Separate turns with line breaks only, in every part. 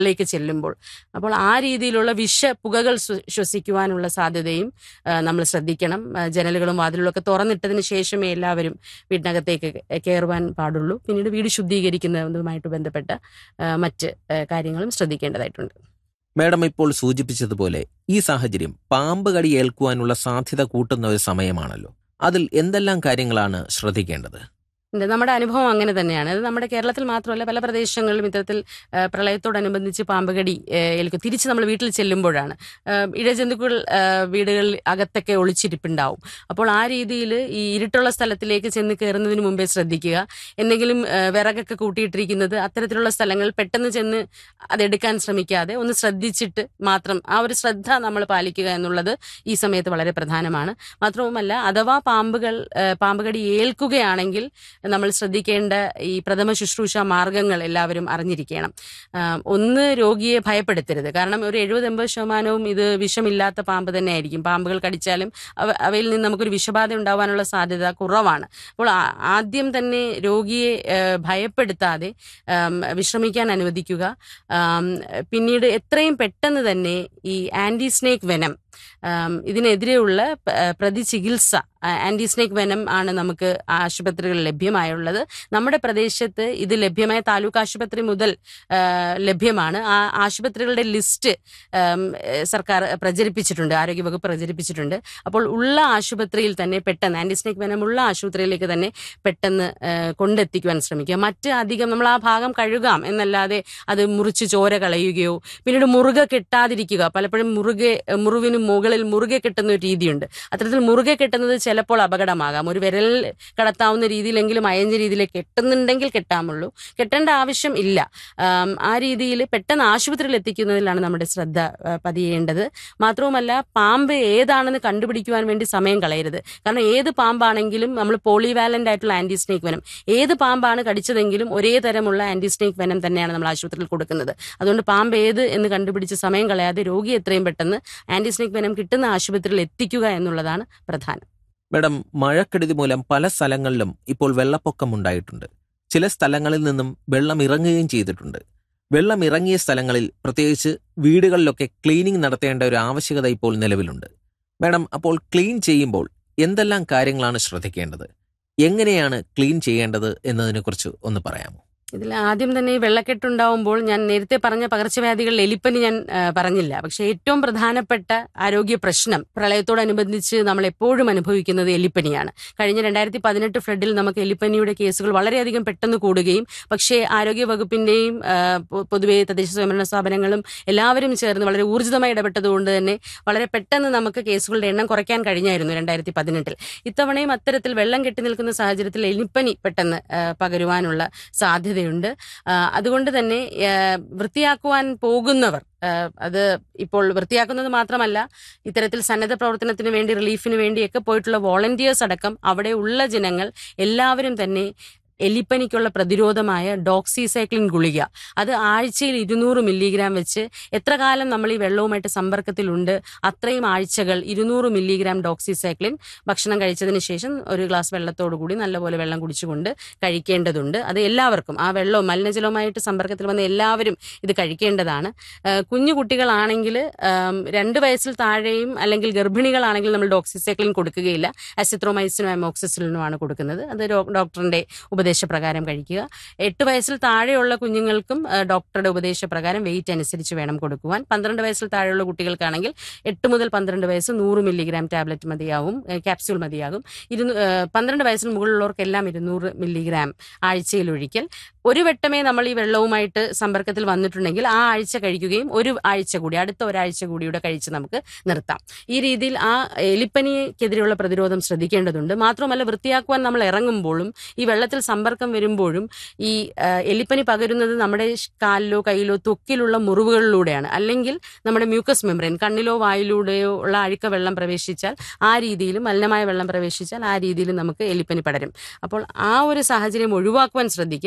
ലേക്ക് ചെല്ലുമ്പോൾ അപ്പോൾ ആ രീതിയിലുള്ള വിഷ പുകകൾ ശ്വ- ശ്വസിക്കുവാനുള്ള സാധ്യതയും ആ, നമ്മൾ ശ്രദ്ധിക്കണം ആ, ജനലുകളും വാതിലുകളും ഒക്കെ തുറന്നിട്ടതിന് ശേഷമേ എല്ലാവരും വീടിനകത്തേക്ക് കയറുവാൻ പാടുള്ളൂ പിന്നീട് വീട് ശുദ്ധീകരിക്കുന്നതുമായിട്ട് ബന്ധപ്പെട്ട ആ, മറ്റ് ആ, കാര്യങ്ങളും ശ്രദ്ധിക്കേണ്ടതായിട്ടുണ്ട്
മാഡം ഇപ്പോൾ സൂചിപ്പിച്ചതുപോലെ ഈ സാഹചര്യം പാമ്പ് കടി ഏൽക്കുവാനുള്ള സാധ്യത കൂട്ടുന്ന ഒരു സമയമാണല്ലോ അതിൽ എന്തെല്ലാം കാര്യങ്ങളാണ് ശ്രദ്ധിക്കേണ്ടത്
ഉണ്ട്. നമ്മുടെ അനുഭവം അങ്ങനെ തന്നെയാണ് അത് നമ്മുടെ കേരളത്തിൽ മാത്രമല്ല പല പ്രദേശങ്ങളിലും ഇത്തരത്തിൽ ആ, പ്രളയത്തോടനുബന്ധിച്ച് പാമ്പുകടി ആ, ഏൽക്കും തിരിച്ച് നമ്മൾ വീട്ടിൽ ചെല്ലുമ്പോഴാണ് ആ, ഇഴജന്തുക്കൾ ആ, വീടുകളിൽ അകത്തൊക്കെ ഒളിച്ചിരിപ്പുണ്ടാവും അപ്പോൾ ആ രീതിയിൽ ഈ ഇരുട്ടുള്ള സ്ഥലത്തിലേക്ക് ചെന്ന് കയറുന്നതിന് മുമ്പേ ശ്രദ്ധിക്കുക എന്തെങ്കിലും ആ, വിറകൊക്കെ കൂട്ടിയിട്ടിരിക്കുന്നത് അത്തരത്തിലുള്ള സ്ഥലങ്ങളിൽ പെട്ടെന്ന് ചെന്ന് അതെടുക്കാൻ ശ്രമിക്കാതെ ഒന്ന് ശ്രദ്ധിച്ചിട്ട് മാത്രം ആ ഒരു ശ്രദ്ധ നമ്മൾ പാലിക്കുക എന്നുള്ളത് ഈ സമയത്ത് വളരെ പ്രധാനമാണ് മാത്രവുമല്ല അഥവാ പാമ്പുകൾ ആ, പാമ്പുകടി ഏൽക്കുകയാണെങ്കിൽ നമ്മൾ ശ്രദ്ധിക്കേണ്ട ഈ പ്രഥമ ശുശ്രൂഷ മാർഗങ്ങൾ എല്ലാവരും അറിഞ്ഞിരിക്കണം ആ, ഒന്ന് രോഗിയെ ഭയപ്പെടുത്തരുത് കാരണം ഒരു എഴുപത് എൺപത് ശതമാനവും ഇത് വിഷമില്ലാത്ത പാമ്പ് തന്നെ ആയിരിക്കും പാമ്പുകൾ കടിച്ചാലും അവ അവയിൽ നിന്ന് നമുക്കൊരു വിഷബാധ ഉണ്ടാവാനുള്ള സാധ്യത കുറവാണ് അപ്പോൾ ആ- ആദ്യം തന്നെ രോഗിയെ ആ, ഭയപ്പെടുത്താതെ ആം, വിശ്രമിക്കാൻ അനുവദിക്കുക ആം, പിന്നീട് എത്രയും പെട്ടെന്ന് തന്നെ ഈ ആന്റി സ്നേക്ക് വെനം ആം, ഇതിനെതിരെയുള്ള പ- പ്രതിചികിത്സ ആ, ആന്റി സ്നേക്ക് വെനം ആണ് നമുക്ക് ആശുപത്രികളിൽ ലഭ്യമായുള്ളത് നമ്മുടെ പ്രദേശത്ത് ഇത് ലഭ്യമായ താലൂക്ക് ആശുപത്രി മുതൽ ആ, ലഭ്യമാണ് ആ ആശുപത്രികളുടെ ലിസ്റ്റ് ആം, ഏ, സർക്കാർ പ്രചരിപ്പിച്ചിട്ടുണ്ട് ആരോഗ്യവകുപ്പ് പ്രചരിപ്പിച്ചിട്ടുണ്ട് അപ്പോൾ ഉള്ള ആശുപത്രിയിൽ തന്നെ പെട്ടെന്ന് ആന്റി സ്നേക്ക് വെനം ഉള്ള ആശുപത്രിയിലേക്ക് തന്നെ പെട്ടെന്ന് ആ, കൊണ്ടെത്തിക്കുവാൻ ശ്രമിക്കുക മറ്റ് അധികം നമ്മൾ ആ ഭാഗം കഴുകാം എന്നല്ലാതെ അത് മുറിച്ച് ചോര കളയുകയോ പിന്നീട് മുറുകെ കെട്ടാതിരിക്കുക പലപ്പോഴും മുറുകെ മുറിവിന് മുകളിൽ മുറുകെ കെട്ടുന്ന ഒരു രീതിയുണ്ട് അത്തരത്തിൽ മുറുകെ കെട്ടുന്നത് ചിലപ്പോൾ അപകടമാകാം ഒരു വിരൽ കടത്താവുന്ന രീതിയിലെങ്കിലും അയഞ്ഞ രീതിയിൽ കെട്ടുന്നുണ്ടെങ്കിൽ കെട്ടാമുള്ളൂ കെട്ടേണ്ട ആവശ്യം ഇല്ല ആം, ആ രീതിയിൽ പെട്ടെന്ന് ആശുപത്രിയിൽ എത്തിക്കുന്നതിലാണ് നമ്മുടെ ശ്രദ്ധ ആ, പതിയേണ്ടത് മാത്രവുമല്ല പാമ്പ് ഏതാണെന്ന് കണ്ടുപിടിക്കുവാൻ വേണ്ടി സമയം കളയരുത് കാരണം ഏത് പാമ്പാണെങ്കിലും നമ്മൾ പോളിവാലന്റ് ആയിട്ടുള്ള ആന്റി സ്നേക്ക് വെനം ഏത് പാമ്പാണ് കടിച്ചതെങ്കിലും ഒരേ തരമുള്ള ആന്റി സ്നേക്ക് വെനം തന്നെയാണ് നമ്മൾ ആശുപത്രിയിൽ കൊടുക്കുന്നത് അതുകൊണ്ട് പാമ്പ് ഏത് എന്ന് കണ്ടുപിടിച്ച് സമയം കളയാതെ രോഗി എത്രയും പെട്ടെന്ന് ആന്റി സ്നേക്ക് വെനം കിട്ടുന്ന ആശുപത്രിയിൽ എത്തിക്കുക എന്നുള്ളതാണ് പ്രധാനം
മാഡം മഴക്കെടുതി മൂലം പല സ്ഥലങ്ങളിലും ഇപ്പോൾ വെള്ളപ്പൊക്കം ഉണ്ടായിട്ടുണ്ട് ചില സ്ഥലങ്ങളിൽ നിന്നും വെള്ളം ഇറങ്ങുകയും ചെയ്തിട്ടുണ്ട് വെള്ളം ഇറങ്ങിയ സ്ഥലങ്ങളിൽ പ്രത്യേകിച്ച് വീടുകളിലൊക്കെ ക്ലീനിങ് നടത്തേണ്ട ഒരു ആവശ്യകത ഇപ്പോൾ നിലവിലുണ്ട് മാഡം അപ്പോൾ ക്ലീൻ ചെയ്യുമ്പോൾ എന്തെല്ലാം കാര്യങ്ങളാണ് ശ്രദ്ധിക്കേണ്ടത് എങ്ങനെയാണ് ക്ലീൻ ചെയ്യേണ്ടത് എന്നതിനെക്കുറിച്ച് ഒന്ന് പറയാമോ
ഇതിൽ ആദ്യം തന്നെ ഈ വെള്ളക്കെട്ടുണ്ടാവുമ്പോൾ ഞാൻ നേരത്തെ പറഞ്ഞ പകർച്ചവ്യാധികളിൽ എലിപ്പനി ഞാൻ ആ, പറഞ്ഞില്ല പക്ഷെ ഏറ്റവും പ്രധാനപ്പെട്ട ആരോഗ്യ പ്രശ്നം പ്രളയത്തോടനുബന്ധിച്ച് നമ്മൾ എപ്പോഴും അനുഭവിക്കുന്നത് എലിപ്പനിയാണ് കഴിഞ്ഞ രണ്ടായിരത്തി പതിനെട്ട് ഫ്ലഡിൽ നമുക്ക് എലിപ്പനിയുടെ കേസുകൾ വളരെയധികം പെട്ടെന്ന് കൂടുകയും പക്ഷേ ആരോഗ്യ വകുപ്പിന്റെയും ആ, പൊ- പൊതുവെ തദ്ദേശ സ്വയംഭരണ സ്ഥാപനങ്ങളും എല്ലാവരും ചേർന്ന് വളരെ ഊർജിതമായി ഇടപെട്ടതുകൊണ്ട് തന്നെ വളരെ പെട്ടെന്ന് നമുക്ക് കേസുകളുടെ എണ്ണം കുറയ്ക്കാൻ കഴിഞ്ഞായിരുന്നു രണ്ടായിരത്തി പതിനെട്ടിൽ ഇത്തവണയും അത്തരത്തിൽ വെള്ളം കെട്ടി നിൽക്കുന്ന സാഹചര്യത്തിൽ എലിപ്പനി പെട്ടെന്ന് ആ, പകരുവാനുള്ള സാധ്യതയുണ്ട് ആ, അതുകൊണ്ട് തന്നെ ആ, വൃത്തിയാക്കുവാൻ പോകുന്നവർ ആ, അത് ഇപ്പോൾ വൃത്തിയാക്കുന്നത് മാത്രമല്ല ഇത്തരത്തിൽ സന്നദ്ധ പ്രവർത്തനത്തിന് വേണ്ടി റിലീഫിന് വേണ്ടിയൊക്കെ പോയിട്ടുള്ള വോളണ്ടിയേഴ്സ് അടക്കം അവിടെ ഉള്ള ജനങ്ങൾ എല്ലാവരും തന്നെ എലിപ്പനിക്കുള്ള പ്രതിരോധമായ ഡോക്സിസൈക്ലിൻ ഗുളിക അത് ആഴ്ചയിൽ ഇരുന്നൂറ് മില്ലിഗ്രാം വെച്ച് എത്ര കാലം നമ്മൾ ഈ വെള്ളവുമായിട്ട് സമ്പർക്കത്തിലുണ്ട് അത്രയും ആഴ്ചകൾ ഇരുന്നൂറ് മില്ലിഗ്രാം ഡോക്സിസൈക്ലിൻ ഭക്ഷണം കഴിച്ചതിന് ശേഷം ഒരു ഗ്ലാസ് വെള്ളത്തോടു കൂടി നല്ലപോലെ വെള്ളം കുടിച്ചുകൊണ്ട് കഴിക്കേണ്ടതുണ്ട് അത് എല്ലാവർക്കും ആ വെള്ളവും മലിനജലവുമായിട്ട് സമ്പർക്കത്തിൽ വന്ന എല്ലാവരും ഇത് കഴിക്കേണ്ടതാണ് ആ, കുഞ്ഞു കുട്ടികളാണെങ്കിൽ ആം, രണ്ട് വയസ്സിൽ താഴെയും അല്ലെങ്കിൽ ഗർഭിണികളാണെങ്കിൽ നമ്മൾ ഡോക്സിസൈക്ലിൻ കൊടുക്കുകയില്ല അസിത്രോമൈസിനും അമോക്സിസിലിനുമാണ് കൊടുക്കുന്നത് അത് ഡോ- ഡോക്ടറിന്റെ ഉപദേശപ്രകാരം കഴിക്കുക എട്ട് വയസ്സിൽ താഴെയുള്ള കുഞ്ഞുങ്ങൾക്കും ആ, ഡോക്ടറുടെ ഉപദേശപ്രകാരം വെയിറ്റ് അനുസരിച്ച് വേണം കൊടുക്കുവാൻ പന്ത്രണ്ട് വയസ്സിൽ താഴെയുള്ള കുട്ടികൾക്കാണെങ്കിൽ എട്ട് മുതൽ പന്ത്രണ്ട് വയസ്സ് നൂറ് മില്ലിഗ്രാം ടാബ്ലറ്റ് മതിയാവും ഏ, ക്യാപ്സ്യൂൾ മതിയാകും ഇരുന്നൂ ഏ, പന്ത്രണ്ട് വയസ്സിന് മുകളിലുള്ളവർക്കെല്ലാം ഇരുന്നൂറ് മില്ലിഗ്രാം ആഴ്ചയിൽ ഒഴിക്കൽ ഒരു വട്ടമേ നമ്മൾ ഈ വെള്ളവുമായിട്ട് സമ്പർക്കത്തിൽ വന്നിട്ടുണ്ടെങ്കിൽ ആ ആഴ്ച കഴിക്കുകയും ഒരു ആഴ്ച കൂടി അടുത്ത ഒരാഴ്ച കൂടിയുടെ കഴിച്ച് നമുക്ക് നിർത്താം ഈ രീതിയിൽ ആ എലിപ്പനിക്കെതിരെയുള്ള പ്രതിരോധം ശ്രദ്ധിക്കേണ്ടതുണ്ട് മാത്രമല്ല വൃത്തിയാക്കുവാൻ നമ്മൾ ഇറങ്ങുമ്പോഴും ഈ വെള്ളത്തിൽ സമ്പർക്കം വരുമ്പോഴും ഈ ആ, എലിപ്പനി പകരുന്നത് നമ്മുടെ ഷ് കാലിലോ കയ്യിലോ ത്വക്കിലുള്ള മുറിവുകളിലൂടെയാണ് അല്ലെങ്കിൽ നമ്മുടെ മ്യൂക്കസ് മെമ്പറൈൻ കണ്ണിലോ വായിലൂടെയോ ഉള്ള അഴുക്ക വെള്ളം പ്രവേശിച്ചാൽ ആ രീതിയിലും മലിനമായ വെള്ളം പ്രവേശിച്ചാൽ ആ രീതിയിലും നമുക്ക് എലിപ്പനി പടരും അപ്പോൾ ആ ഒരു സാഹചര്യം ഒഴിവാക്കുവാൻ ശ്രദ്ധിക്കുക പക്ഷേ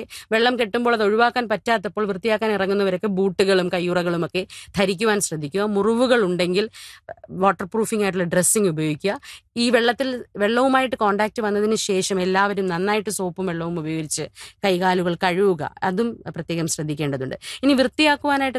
വെള്ളം കെട്ടുമ്പോൾ അത് ഒഴിവാക്കാൻ പറ്റാത്തപ്പോൾ വൃത്തിയാക്കാൻ ഇറങ്ങുന്നവരൊക്കെ ബൂട്ടുകളും കയ്യുറകളും ഒക്കെ ധരിക്കുവാൻ ശ്രദ്ധിക്കുക മുറിവുകൾ ഉണ്ടെങ്കിൽ വാട്ടർ പ്രൂഫിംഗ് ആയിട്ടുള്ള ഡ്രസ്സിങ് ഉപയോഗിക്കുക ഈ വെള്ളത്തിൽ വെള്ളവുമായിട്ട് കോണ്ടാക്ട് വന്നതിന് ശേഷം എല്ലാവരും നന്നായിട്ട് സോപ്പും വെള്ളവും ഉപയോഗിച്ച് കൈകാലുകൾ കഴുകുക അതും പ്രത്യേകം ശ്രദ്ധിക്കേണ്ടതുണ്ട് ഇനി വൃത്തിയാക്കുവാനായിട്ട്